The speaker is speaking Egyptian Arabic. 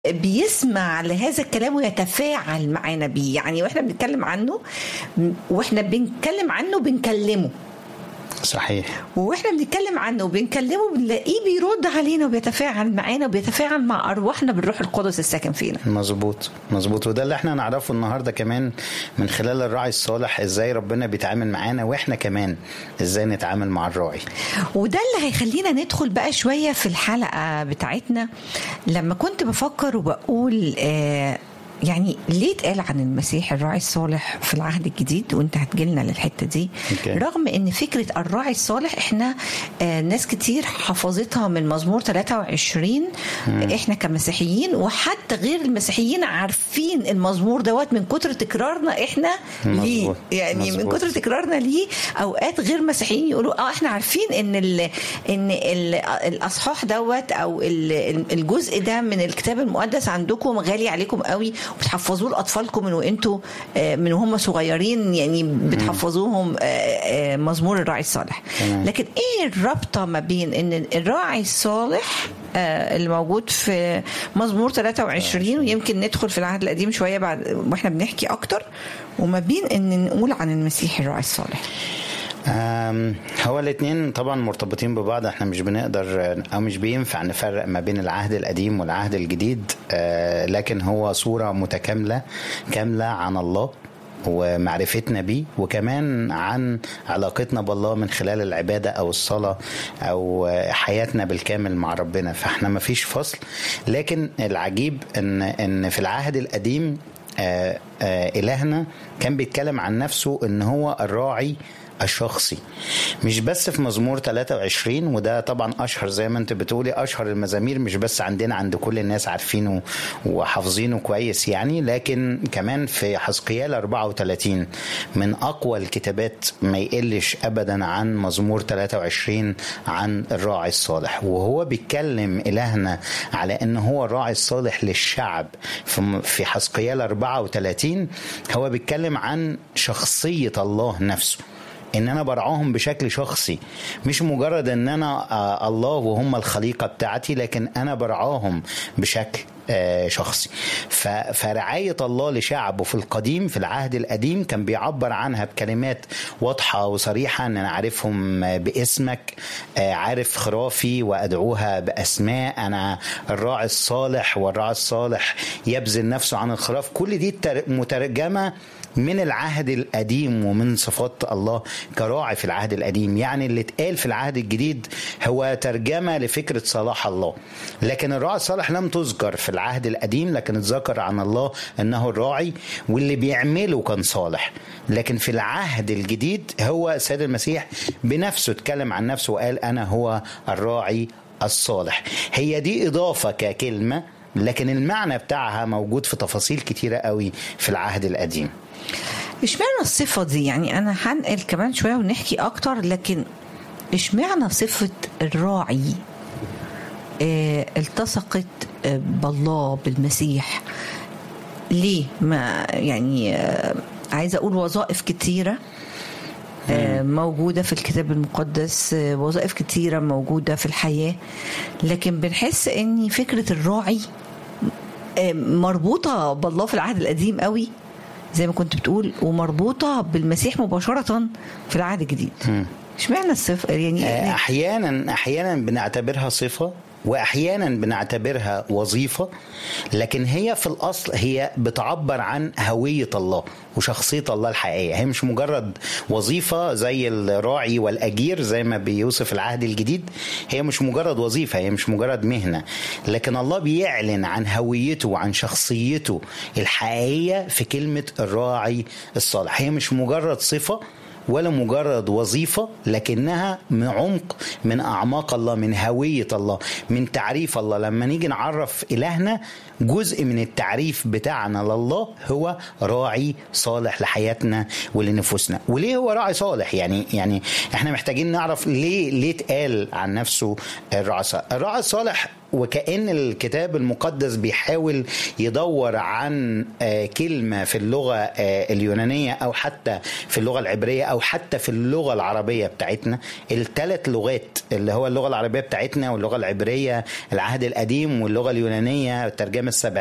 بيسمع لهذا الكلام ويتفاعل معانا بيه يعني واحنا بنتكلم عنه واحنا بنتكلم عنه بنكلمه صحيح واحنا بنتكلم عنه وبنكلمه بنلاقيه بيرد علينا وبيتفاعل معانا وبيتفاعل مع ارواحنا بالروح القدس الساكن فينا مظبوط مظبوط وده اللي احنا نعرفه النهارده كمان من خلال الراعي الصالح ازاي ربنا بيتعامل معانا واحنا كمان ازاي نتعامل مع الراعي وده اللي هيخلينا ندخل بقى شويه في الحلقه بتاعتنا لما كنت بفكر وبقول آه يعني ليه اتقال عن المسيح الراعي الصالح في العهد الجديد وانت هتجيلنا للحته دي أوكي. رغم ان فكره الراعي الصالح احنا آه ناس كتير حفظتها من مزمور 23 احنا كمسيحيين وحتى غير المسيحيين عارفين المزمور دوت من كتر تكرارنا احنا ليه مظبوط. يعني من مظبوط. كتر تكرارنا ليه اوقات غير مسيحيين يقولوا اه احنا عارفين ان ال ان ال الاصحاح دوت او ال- الجزء ده من الكتاب المقدس عندكم غالي عليكم قوي وبتحفظوه لاطفالكم من وانتوا آه، من وهم صغيرين يعني بتحفظوهم آه، آه، مزمور الراعي الصالح تمام. لكن ايه الرابطه ما بين ان الراعي الصالح آه، اللي موجود في مزمور 23 ويمكن ندخل في العهد القديم شويه بعد واحنا بنحكي اكتر وما بين ان نقول عن المسيح الراعي الصالح أم، هو الاثنين طبعا مرتبطين ببعض احنا مش بنقدر او مش بينفع نفرق ما بين العهد القديم والعهد الجديد أه، لكن هو صورة متكاملة كاملة عن الله ومعرفتنا بيه وكمان عن علاقتنا بالله من خلال العبادة أو الصلاة أو حياتنا بالكامل مع ربنا فاحنا ما فيش فصل لكن العجيب إن إن في العهد القديم آه، آه، إلهنا كان بيتكلم عن نفسه إن هو الراعي الشخصي مش بس في مزمور 23 وده طبعا اشهر زي ما انت بتقولي اشهر المزامير مش بس عندنا عند كل الناس عارفينه وحافظينه كويس يعني لكن كمان في حزقيال 34 من اقوى الكتابات ما يقلش ابدا عن مزمور 23 عن الراعي الصالح وهو بيتكلم الهنا على ان هو الراعي الصالح للشعب في في حزقيال 34 هو بيتكلم عن شخصيه الله نفسه ان انا برعاهم بشكل شخصي مش مجرد ان انا آه، الله وهم الخليقه بتاعتي لكن انا برعاهم بشكل آه، شخصي ف- فرعاية الله لشعبه في القديم في العهد القديم كان بيعبر عنها بكلمات واضحة وصريحة ان انا عارفهم آه، باسمك آه، عارف خرافي وادعوها باسماء انا الراعي الصالح والراعي الصالح يبذل نفسه عن الخراف كل دي تر- مترجمة من العهد القديم ومن صفات الله كراعي في العهد القديم يعني اللي اتقال في العهد الجديد هو ترجمة لفكرة صلاح الله لكن الراعي الصالح لم تذكر في العهد القديم لكن اتذكر عن الله انه الراعي واللي بيعمله كان صالح لكن في العهد الجديد هو السيد المسيح بنفسه اتكلم عن نفسه وقال انا هو الراعي الصالح هي دي اضافة ككلمة لكن المعنى بتاعها موجود في تفاصيل كتيرة قوي في العهد القديم اشمعنى الصفة دي يعني أنا هنقل كمان شوية ونحكي أكتر لكن اشمعنى صفة الراعي اه التصقت آه، بالله بالمسيح ليه ما يعني آه عايزة أقول وظائف كتيرة آه، موجودة في الكتاب المقدس آه، وظائف كتيرة موجودة في الحياة لكن بنحس ان فكرة الراعي آه، مربوطة بالله في العهد القديم قوي زي ما كنت بتقول ومربوطة بالمسيح مباشرة في العهد الجديد اشمعنى الصفر يعني آه، احيانا احيانا بنعتبرها صفه واحيانا بنعتبرها وظيفه لكن هي في الاصل هي بتعبر عن هويه الله وشخصيه الله الحقيقيه هي مش مجرد وظيفه زي الراعي والاجير زي ما بيوصف العهد الجديد هي مش مجرد وظيفه هي مش مجرد مهنه لكن الله بيعلن عن هويته وعن شخصيته الحقيقيه في كلمه الراعي الصالح هي مش مجرد صفه ولا مجرد وظيفة لكنها من عمق من أعماق الله من هوية الله من تعريف الله لما نيجي نعرف إلهنا جزء من التعريف بتاعنا لله هو راعي صالح لحياتنا ولنفوسنا وليه هو راعي صالح يعني يعني احنا محتاجين نعرف ليه ليه اتقال عن نفسه الراعي الصالح الراعي الصالح وكأن الكتاب المقدس بيحاول يدور عن آه، كلمة في اللغة آه، اليونانية أو حتى في اللغة العبرية أو حتى في اللغة العربية بتاعتنا الثلاث لغات اللي هو اللغة العربية بتاعتنا واللغة العبرية العهد القديم واللغة اليونانية الترجمة السبعية